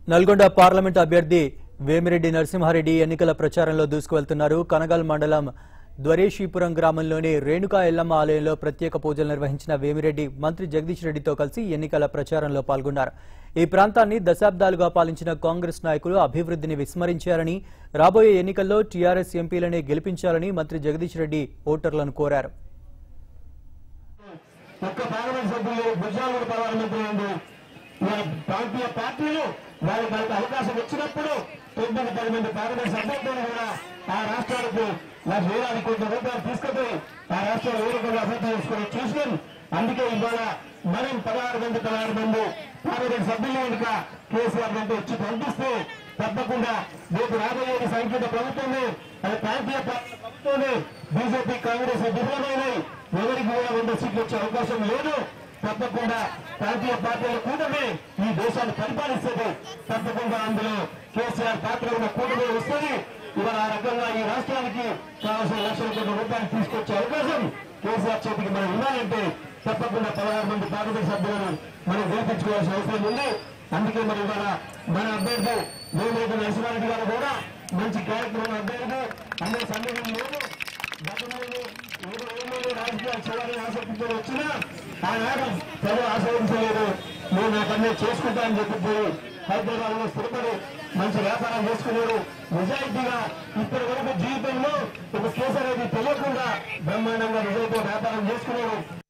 Nalgonda parliament అభ్యర్థి వేమిరెడ్డి నరసింహారెడ్డి ఎన్నికల ప్రచారంలో దూసుకువెళ్తున్నారు కనగల్ మండలం ద్వారేషీపురం గ్రామంలోని రేణుకా ఎల్లమ్మ ఆలయంలో ప్రత్యేక పూజలు నిర్వహించిన వేమిరెడ్డి మంత్రి జగదీష్ రెడ్డితో కలిసి ఎన్నికల ప్రచారంలో పాల్గొన్నారు ఈ ప్రాంతాన్ని దశాబ్దాలుగా పాలించిన కాంగ్రెస్ నాయకులు అభివృద్ధిని విస్మరించారని రాబోయే ఎన్నికల్లో టీఆర్ఎస్ ఎంపీలనే గెలిపించాలని మంత్రి జగదీష్ రెడ్డి ఓటర్లను కోరారు ఒక్క పార్లమెంట్ సభ్యులు గుజరాత్ పార్లమెంట్ ఉంది మన ప్రాంతీయ పార్టీలు వారి మనకు అవకాశం వచ్చినప్పుడు తొమ్మిది పది మంది పార్లమెంట్ సభ్యులతో కూడా ఆ రాష్ట్రాలకు వారి వేలాది కోట్ల రూపాయలు తీసుకుపోయి ఆ రాష్ట్రాలు ఏ రకంగా అభివృద్ధి చేసుకుని చూసినాం అందుకే ఇవాళ మనం పదహారు మంది పదహారు మంది పార్లమెంట్ సభ్యులు కనుక కేసీఆర్ కంటే వచ్చి పంపిస్తే తప్పకుండా రేపు రాబోయేది సంఖ్యత ప్రభుత్వమే అది ప్రాంతీయ పార్టీల ప్రభుత్వమే బీజేపీ కాంగ్రెస్ విఫలమైనాయి ఎవరికి కూడా రెండు సీట్లు వచ్చే అవకాశం లేదు తప్పకుండా ప్రాంతీయ పార్టీల కూటమి ఈ దేశాన్ని పరిపాలిస్తుంది తప్పకుండా అందులో కేసీఆర్ పాత్ర ఉన్న కూటమి వస్తుంది ఇవాళ ఆ రకంగా ఈ రాష్ట్రానికి కావాల్సిన లక్షల కోట్ల రూపాయలు తీసుకొచ్చే అవకాశం కేసీఆర్ చేతికి మనం ఇవ్వాలంటే తప్పకుండా పదహారు మంది పార్లమెంట్ సభ్యులను మనం గెలిపించుకోవాల్సిన అవసరం ఉంది అందుకే మరి ఇవాళ మన అభ్యర్థి వేమిరెడ్డి నరసింహారెడ్డి గారు కూడా మంచి క్యారెక్టర్ ఉన్న అభ్యర్థి అనే సందేహం లేదు గతంలో ఏదో ఏమేమి రాజకీయాలు చేయాలని ఆసక్తితో వచ్చినా ఆనాడు ప్రజలు ఆశ్రయించలేదు నేను నా పని నేను చేసుకుంటానని చెప్పి హైదరాబాద్ లో స్థిరపడి మంచి వ్యాపారం చేసుకున్నారు నిజాయితీగా ఇప్పటి వరకు జీవితంలో ఒక కేసు అనేది తెలియకుండా బ్రహ్మాండంగా నిజాయితీ వ్యాపారం చేసుకున్నారు